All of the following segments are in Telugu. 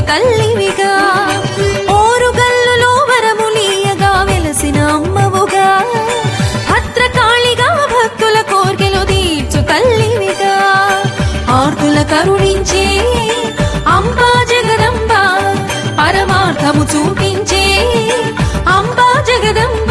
తల్లివిగా ఓరుగల్లులో వరములీయగా వెలసిన అమ్మవుగా భద్రకాళిగా భక్తుల కోర్కెలు తీర్చు తల్లివిగా ఆర్తుల కరుణించే అంబా జగదంబ పరమార్థము చూపించే అంబా జగదంబ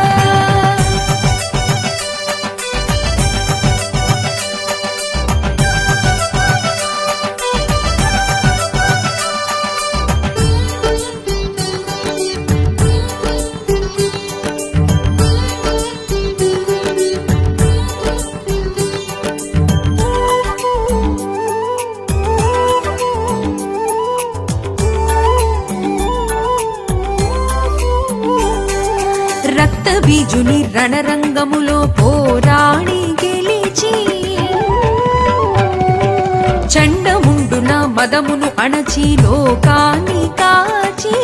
రక్త బీజుని రణరంగములో పోరాడి గెలిచి చండముండున మదమును అణచి లోకాన్ని కాచి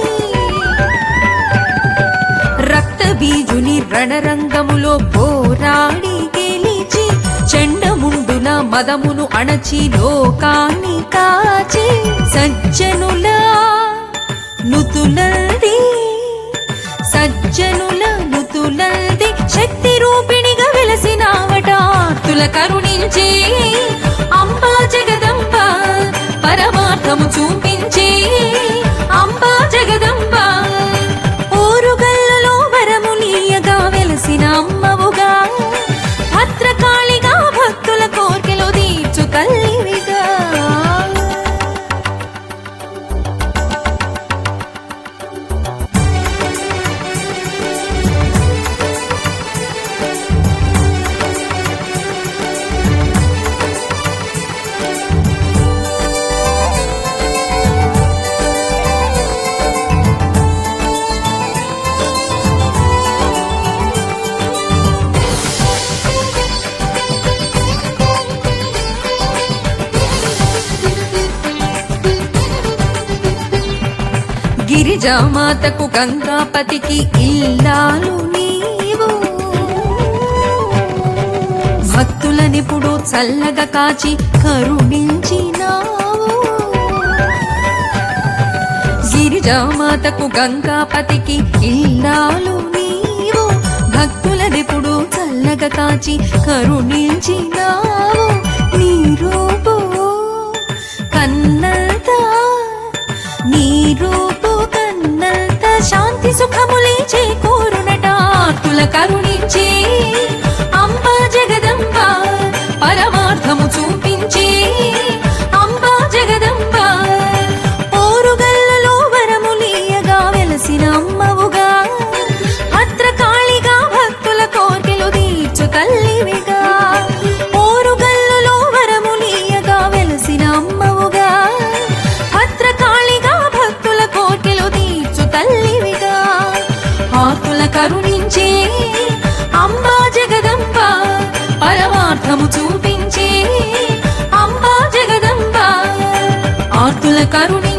రక్త బీజుని రణరంగములో పోరాడి గెలిచి చెండముండున మదమును అణచి లోకాన్ని కాచి సజ్జనుల నుతులది సజ్జనుల నుతులది శక్తి రూపిణిగా వెలసినావట తుల కరుణించే అంబా జగదంబ పరమార్థము చూపించే అంబా జగదంబ ఓరుగల్లలో వరములీయగా వెలసిన అమ్మవుగా భద్రకాళిగా భక్తుల కోర్కెలు తీర్చు తల్లివిగా గిరిజామాతకు గంగాపతికి ఇల్లాలు నీవు భక్తులనిప్పుడు చల్లగా కాచి కరుణించినావు గిరిజామాతకు గంగాపతికి ఇల్లాలు నీవు భక్తులనిప్పుడు చల్లగా కాచి కరుణించినావు నీ రూపు కన్నల్తా నీ రూపు కన్నంత శాంతి సుఖములే చేకూరునట తుల కరుణించే అంబా జగదంబ పరమార్థము చూపించే అంబా జగదంబ ఓరుగల్లలో వరములీయగా వెలసిన అమ్మవుగా భద్రకాళిగా భక్తుల కోర్కెలు తీర్చు తల్లివిగా ఓరుగల్లులో వరములీయగా వెలసిన అమ్మవుగా భద్రకాళిగా భక్తుల కోర్కెలు తీర్చు తల్లివిగా ఆర్తుల కరుణించే అంబా జగదంబ పరమార్థము చూపించే అంబా జగదంబ ఆర్తుల కరుణి